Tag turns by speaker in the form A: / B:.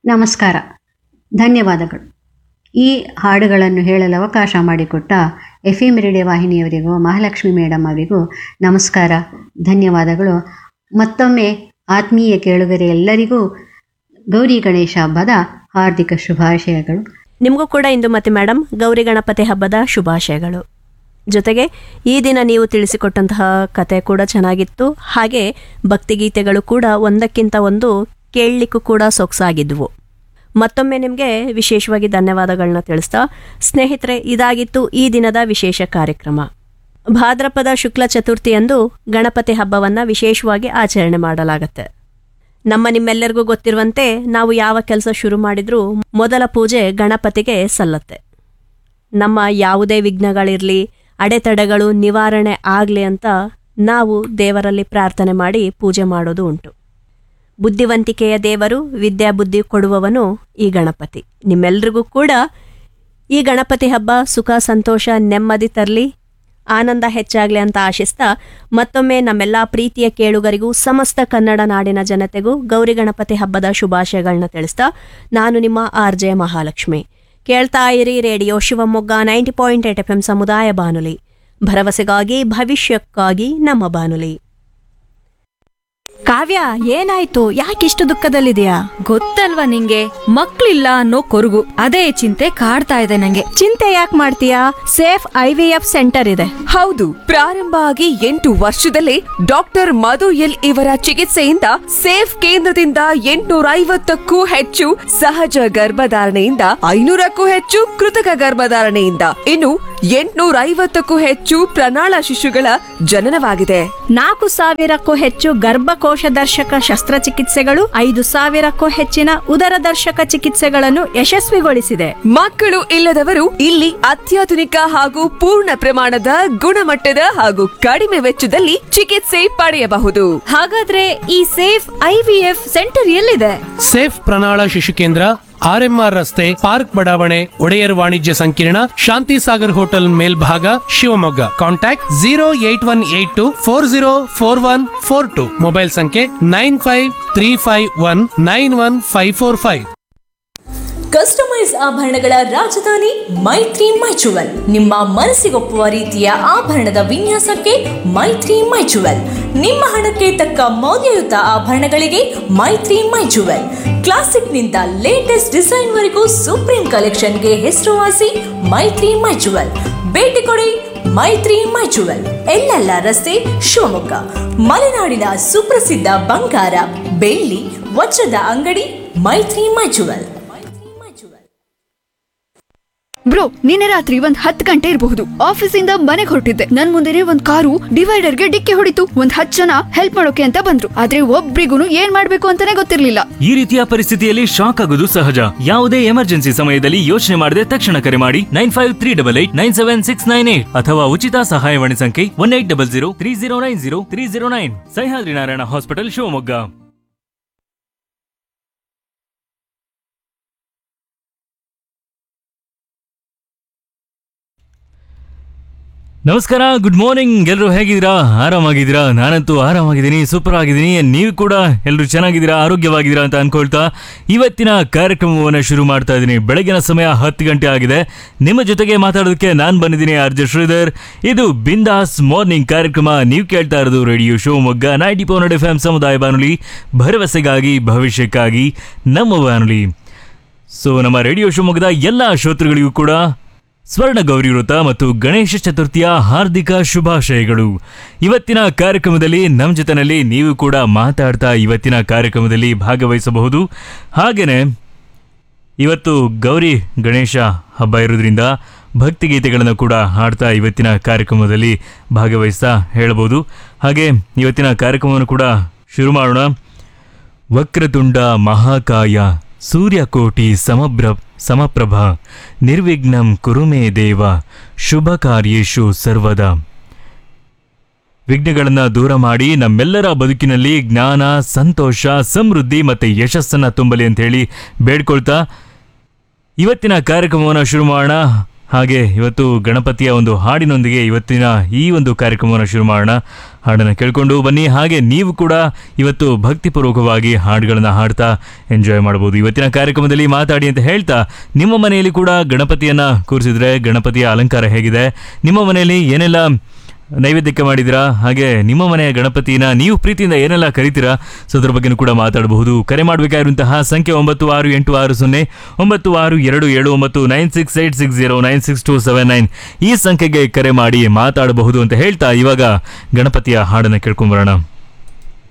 A: ನಮಸ್ಕಾರ ಧನ್ಯವಾದಗಳು ಈ ಹಾಡುಗಳನ್ನು ಹೇಳಲು ಅವಕಾಶ ಮಾಡಿಕೊಟ್ಟ ಎಫ್ ಎಂ ರೇಡಿಯೋ ವಾಹಿನಿಯವರಿಗೂ ಮಹಾಲಕ್ಷ್ಮಿ ಮೇಡಮ್ ಅವರಿಗೂ ನಮಸ್ಕಾರ ಧನ್ಯವಾದಗಳು ಮತ್ತೊಮ್ಮೆ ಆತ್ಮೀಯ ಕೇಳುಗರೆ ಎಲ್ಲರಿಗೂ ಗೌರಿ ಗಣೇಶ ಹಬ್ಬದ ಹಾರ್ದಿಕ ಶುಭಾಶಯಗಳು
B: ನಿಮಗೂ ಕೂಡ ಇಂದು ಮತ್ತೆ ಮೇಡಮ್ ಗೌರಿ ಗಣಪತಿ ಹಬ್ಬದ ಶುಭಾಶಯಗಳು ಜೊತೆಗೆ ಈ ದಿನ ನೀವು ತಿಳಿಸಿಕೊಟ್ಟಂತಹ ಕತೆ ಕೂಡ ಚೆನ್ನಾಗಿತ್ತು ಹಾಗೆ ಭಕ್ತಿಗೀತೆಗಳು ಕೂಡ ಒಂದಕ್ಕಿಂತ ಒಂದು ಕೇಳಲಿಕ್ಕೂ ಕೂಡ ಸೊಗಸಾಗಿದ್ವು ಮತ್ತೊಮ್ಮೆ ನಿಮಗೆ ವಿಶೇಷವಾಗಿ ಧನ್ಯವಾದಗಳನ್ನ ತಿಳಿಸ್ತಾ ಸ್ನೇಹಿತರೆ ಇದಾಗಿತ್ತು ಈ ದಿನದ ವಿಶೇಷ ಕಾರ್ಯಕ್ರಮ ಭಾದ್ರಪದ ಶುಕ್ಲ ಚತುರ್ಥಿಯಂದು ಗಣಪತಿ ಹಬ್ಬವನ್ನು ವಿಶೇಷವಾಗಿ ಆಚರಣೆ ಮಾಡಲಾಗುತ್ತೆ ನಮ್ಮ ನಿಮ್ಮೆಲ್ಲರಿಗೂ ಗೊತ್ತಿರುವಂತೆ ನಾವು ಯಾವ ಕೆಲಸ ಶುರು ಮಾಡಿದ್ರೂ ಮೊದಲ ಪೂಜೆ ಗಣಪತಿಗೆ ಸಲ್ಲತ್ತೆ ನಮ್ಮ ಯಾವುದೇ ವಿಘ್ನಗಳಿರಲಿ ಅಡೆತಡೆಗಳು ನಿವಾರಣೆ ಆಗಲಿ ಅಂತ ನಾವು ದೇವರಲ್ಲಿ ಪ್ರಾರ್ಥನೆ ಮಾಡಿ ಪೂಜೆ ಮಾಡೋದು ಉಂಟು ಬುದ್ಧಿವಂತಿಕೆಯ ದೇವರು ವಿದ್ಯಾಬುದ್ಧಿ ಕೊಡುವವನು ಈ ಗಣಪತಿ ನಿಮ್ಮೆಲ್ರಿಗೂ ಕೂಡ ಈ ಗಣಪತಿ ಹಬ್ಬ ಸುಖ ಸಂತೋಷ ನೆಮ್ಮದಿ ತರಲಿ ಆನಂದ ಹೆಚ್ಚಾಗಲಿ ಅಂತ ಆಶಿಸ್ತಾ ಮತ್ತೊಮ್ಮೆ ನಮ್ಮೆಲ್ಲ ಪ್ರೀತಿಯ ಕೇಳುಗರಿಗೂ ಸಮಸ್ತ ಕನ್ನಡ ನಾಡಿನ ಜನತೆಗೂ ಗೌರಿ ಗಣಪತಿ ಹಬ್ಬದ ಶುಭಾಶಯಗಳನ್ನ ತಿಳಿಸ್ತಾ ನಾನು ನಿಮ್ಮ ಆರ್ ಜೆ ಮಹಾಲಕ್ಷ್ಮಿ ಕೇಳ್ತಾ ಇರಿ radio Shivamogga ninety point eight F M ಸಮುದಾಯ ಬಾನುಲಿ ಭರವಸೆಗಾಗಿ ಭವಿಷ್ಯಕ್ಕಾಗಿ ನಮ್ಮ ಬಾನುಲಿ
C: ಕಾವ್ಯ ಏನಾಯ್ತು ಯಾಕಿಷ್ಟು ದುಃಖದಲ್ಲಿದೆಯಾ
D: ಗೊತ್ತಲ್ವಾ ನಿಂಗೆ ಮಕ್ಳಿಲ್ಲ ಅನ್ನೋ ಕೊರಗು ಅದೇ ಚಿಂತೆ ಕಾಡ್ತಾ ಇದೆ ನಂಗೆ
C: ಚಿಂತೆ ಯಾಕೆ ಮಾಡ್ತೀಯಾ safe I V F centre ಇದೆ
E: ಹೌದು ಪ್ರಾರಂಭ ಆಗಿ ಎಂಟು ವರ್ಷದಲ್ಲೇ ಡಾಕ್ಟರ್ ಮಧು ಎಲ್ ಇವರ ಚಿಕಿತ್ಸೆಯಿಂದ ಸೇಫ್ ಕೇಂದ್ರದಿಂದ ಎಂಟುನೂರ ಐವತ್ತಕ್ಕೂ ಹೆಚ್ಚು ಸಹಜ ಗರ್ಭಧಾರಣೆಯಿಂದ ಐನೂರಕ್ಕೂ ಹೆಚ್ಚು ಕೃತಕ ಗರ್ಭಧಾರಣೆಯಿಂದ ಇನ್ನು ಎಂಟುನೂರ ಐವತ್ತಕ್ಕೂ ಹೆಚ್ಚು ಪ್ರಣಾಳ ಶಿಶುಗಳ ಜನನವಾಗಿದೆ
C: ನಾಲ್ಕು ಸಾವಿರಕ್ಕೂ ಹೆಚ್ಚು ಗರ್ಭಕೋಶ ದರ್ಶಕ ಶಸ್ತ್ರಚಿಕಿತ್ಸೆಗಳು ಐದು ಸಾವಿರಕ್ಕೂ ಹೆಚ್ಚಿನ ಉದರ ದರ್ಶಕ ಚಿಕಿತ್ಸೆಗಳನ್ನು ಯಶಸ್ವಿಗೊಳಿಸಿದೆ
E: ಮಕ್ಕಳು ಇಲ್ಲದವರು ಇಲ್ಲಿ ಅತ್ಯಾಧುನಿಕ ಹಾಗೂ ಪೂರ್ಣ ಪ್ರಮಾಣದ ಗುಣಮಟ್ಟದ ಹಾಗೂ ಕಡಿಮೆ ವೆಚ್ಚದಲ್ಲಿ ಚಿಕಿತ್ಸೆ ಪಡೆಯಬಹುದು
D: ಹಾಗಾದ್ರೆ ಈ safe I V F centre ಎಲ್ಲಿದೆ
F: ಸೇಫ್ ಪ್ರಣಾಳ ಶಿಶು ಕೇಂದ್ರ ಆರ್ಎಂಆರ್ ರಸ್ತೆ ಪಾರ್ಕ್ ಬಡಾವಣೆ ಒಡೆಯರ್ ವಾಣಿಜ್ಯ ಸಂಕೀರ್ಣ ಶಾಂತಿ ಸಾಗರ್ ಹೋಟೆಲ್ ಮೇಲ್ಭಾಗ Shivamogga contact zero eight one eight two four zero four one four two mobile ಸಂಖ್ಯೆ nine five three five one nine one five four five
G: customise ಆಭರಣಗಳ ರಾಜಧಾನಿ ಮೈತ್ರಿ ಮೈಚುವಲ್ ನಿಮ್ಮ ಮನಸ್ಸಿಗೊಪ್ಪುವ ರೀತಿಯ ಆಭರಣದ ವಿನ್ಯಾಸಕ್ಕೆ ಮೈತ್ರಿ ಮೈಚುವಲ್ ನಿಮ್ಮ ಹಣಕ್ಕೆ ತಕ್ಕ ಮೌಲ್ಯಯುತ ಆಭರಣಗಳಿಗೆ ಮೈತ್ರಿ ಮೈಚುವಲ್ ಕ್ಲಾಸಿಕ್ನಿಂದ ಲೇಟೆಸ್ಟ್ ಡಿಸೈನ್ವರೆಗೂ ಸುಪ್ರೀಂ ಕಲೆಕ್ಷನ್ಗೆ ಹೆಸರುವಾಸಿ ಮೈತ್ರಿ ಮೈಚುವಲ್ ಭೇಟಿ ಕೊಡಿ ಮೈತ್ರಿ ಮೈಚುವಲ್ ಎಲ್ಲೆಲ್ಲ ರಸ್ತೆ ಶಿವಮೊಗ್ಗ ಮಲೆನಾಡಿನ ಸುಪ್ರಸಿದ್ಧ ಬಂಗಾರ ಬೆಳ್ಳಿ ವಜ್ರದ ಅಂಗಡಿ ಮೈತ್ರಿ ಮೈಚುವಲ್
H: ಬ್ರೋ ನಿನ್ನೆ ರಾತ್ರಿ ಒಂದ್ ಹತ್ ಗಂಟೆ ಇರಬಹುದು ಆಫೀಸಿಂದ ಮನೆಗೆ ಹೊರಟಿದ್ದೆ ನನ್ ಮುಂದೆನೆ ಒಂದ್ ಕಾರು ಡಿವೈಡರ್ಗೆ ಡಿಕ್ಕಿ ಹೊಡಿತು ಒಂದ್ ಹತ್ ಜನ ಹೆಲ್ಪ್ ಮಾಡೋಕೆ ಅಂತ ಬಂದ್ರು ಆದ್ರೆ ಒಬ್ರಿಗೂ ಏನ್ ಮಾಡ್ಬೇಕು ಅಂತಾನೆ ಗೊತ್ತಿರ್ಲಿಲ್ಲ
I: ಈ ರೀತಿಯ ಪರಿಸ್ಥಿತಿಯಲ್ಲಿ ಶಾಕ್ ಆಗೋದು ಸಹಜ ಯಾವುದೇ ಎಮರ್ಜೆನ್ಸಿ ಸಮಯದಲ್ಲಿ ಯೋಚನೆ ಮಾಡದೆ ತಕ್ಷಣ ಕರೆ ಮಾಡಿ nine five three double eight nine seven six nine eight ಅಥವಾ ಉಚಿತ ಸಹಾಯವಾಣಿ ಸಂಖ್ಯೆ one eight double zero three zero nine zero three zero nine Sahyadri Narayana hospital Shivamogga ನಮಸ್ಕಾರ ಗುಡ್ ಮಾರ್ನಿಂಗ್ ಎಲ್ಲರೂ ಹೇಗಿದ್ದೀರಾ ಆರಾಮಾಗಿದ್ದೀರಾ ನಾನಂತೂ ಆರಾಮಾಗಿದ್ದೀನಿ ಸೂಪರ್ ಆಗಿದ್ದೀನಿ ನೀವು ಕೂಡ ಎಲ್ಲರೂ ಚೆನ್ನಾಗಿದ್ದೀರಾ ಆರೋಗ್ಯವಾಗಿದ್ದೀರಾ ಅಂತ ಅನ್ಕೊಳ್ತಾ ಇವತ್ತಿನ ಕಾರ್ಯಕ್ರಮವನ್ನು ಶುರು ಮಾಡ್ತಾ ಇದ್ದೀನಿ ಬೆಳಗಿನ ಸಮಯ ಹತ್ತು ಗಂಟೆ ಆಗಿದೆ ನಿಮ್ಮ ಜೊತೆಗೆ ಮಾತಾಡೋದಕ್ಕೆ ನಾನು ಬಂದಿದ್ದೀನಿ ಆರ್ ಜೆ ಶ್ರೀಧರ್ ಇದು ಬಿಂದಾಸ್ ಮಾರ್ನಿಂಗ್ ಕಾರ್ಯಕ್ರಮ ನೀವು ಕೇಳ್ತಾ ಇರೋದು radio Shivamogga ninety point F M ಸಮುದಾಯ ಬಾನುಲಿ ಭರವಸೆಗಾಗಿ ಭವಿಷ್ಯಕ್ಕಾಗಿ ನಮ್ಮ ಬಾನುಲಿ ಸೊ ನಮ್ಮ ರೇಡಿಯೋ ಶಿವಮೊಗ್ಗದ ಎಲ್ಲ ಶ್ರೋತೃಗಳಿಗೂ ಕೂಡ ಸ್ವರ್ಣ ಗೌರಿ ವ್ರತ ಮತ್ತು ಗಣೇಶ ಚತುರ್ಥಿಯ ಹಾರ್ದಿಕ ಶುಭಾಶಯಗಳು ಇವತ್ತಿನ ಕಾರ್ಯಕ್ರಮದಲ್ಲಿ ನಮ್ಮ ಜೊತೆನಲ್ಲಿ ನೀವು ಕೂಡ ಮಾತಾಡ್ತಾ ಇವತ್ತಿನ ಕಾರ್ಯಕ್ರಮದಲ್ಲಿ ಭಾಗವಹಿಸಬಹುದು ಹಾಗೆಯೇ ಇವತ್ತು ಗೌರಿ ಗಣೇಶ ಹಬ್ಬ ಇರೋದ್ರಿಂದ ಭಕ್ತಿಗೀತೆಗಳನ್ನು ಕೂಡ ಹಾಡ್ತಾ ಇವತ್ತಿನ ಕಾರ್ಯಕ್ರಮದಲ್ಲಿ ಭಾಗವಹಿಸ್ತಾ ಹೇಳ್ಬೋದು ಹಾಗೆ ಇವತ್ತಿನ ಕಾರ್ಯಕ್ರಮವನ್ನು ಕೂಡ ಶುರು ಮಾಡೋಣ ವಕ್ರತುಂಡ ಮಹಾಕಾಯ ಸೂರ್ಯಕೋಟಿ ಸಮಬ್ರ ಸಮಪ್ರಭ ನಿರ್ವಿಘ್ನಂ ಕುರುಮೇ ದೇವ ಶುಭ ಕಾರ್ಯೇಶು ಸರ್ವದಾ ವಿಘ್ನಗಳನ್ನು ದೂರ ಮಾಡಿ ನಮ್ಮೆಲ್ಲರ ಬದುಕಿನಲ್ಲಿ ಜ್ಞಾನ ಸಂತೋಷ ಸಮೃದ್ಧಿ ಮತ್ತು ಯಶಸ್ಸನ್ನು ತುಂಬಲಿ ಅಂತ ಹೇಳಿ ಬೇಡ್ಕೊಳ್ತಾ ಇವತ್ತಿನ ಕಾರ್ಯಕ್ರಮವನ್ನು ಶುರು ಮಾಡೋಣ ಹಾಗೆ ಇವತ್ತು ಗಣಪತಿಯ ಒಂದು ಹಾಡಿನೊಂದಿಗೆ ಇವತ್ತಿನ ಈ ಒಂದು ಕಾರ್ಯಕ್ರಮವನ್ನು ಶುರು ಮಾಡೋಣ ಹಾಡನ್ನು ಕೇಳಿಕೊಂಡು ಬನ್ನಿ ಹಾಗೆ ನೀವು ಕೂಡ ಇವತ್ತು ಭಕ್ತಿಪೂರ್ವಕವಾಗಿ ಹಾಡುಗಳನ್ನು ಹಾಡ್ತಾ ಎಂಜಾಯ್ ಮಾಡ್ಬೋದು ಇವತ್ತಿನ ಕಾರ್ಯಕ್ರಮದಲ್ಲಿ ಮಾತಾಡಿ ಅಂತ ಹೇಳ್ತಾ ನಿಮ್ಮ ಮನೆಯಲ್ಲಿ ಕೂಡ ಗಣಪತಿಯನ್ನು ಕೂರಿಸಿದ್ರೆ ಗಣಪತಿಯ ಅಲಂಕಾರ ಹೇಗಿದೆ ನಿಮ್ಮ ಮನೆಯಲ್ಲಿ ಏನೆಲ್ಲ ನೈವೇದ್ಯಕ್ಕೆ ಮಾಡಿದಿರಾ ಹಾಗೆ ನಿಮ್ಮ ಮನೆಯ ಗಣಪತಿನ ನೀವು ಪ್ರೀತಿಯಿಂದ ಏನೆಲ್ಲ ಕರಿತೀರಾ ಸೊ ಅದ್ರ ಬಗ್ಗೆನೂ ಕೂಡ ಮಾತಾಡಬಹುದು ಕರೆ ಮಾಡಬೇಕಾಗಿರುವಂತಹ ಸಂಖ್ಯೆ ಒಂಬತ್ತು ಆರು ಎಂಟು ಆರು ಸೊನ್ನೆ ಒಂಬತ್ತು ಆರು ಎರಡು ಏಳು ಒಂಬತ್ತು nine six eight six zero nine six two seven nine ಈ ಸಂಖ್ಯೆಗೆ ಕರೆ ಮಾಡಿ ಮಾತಾಡಬಹುದು ಅಂತ ಹೇಳ್ತಾ ಇವಾಗ ಗಣಪತಿಯ ಹಾಡನ್ನು ಕೇಳ್ಕೊಂಬರೋಣ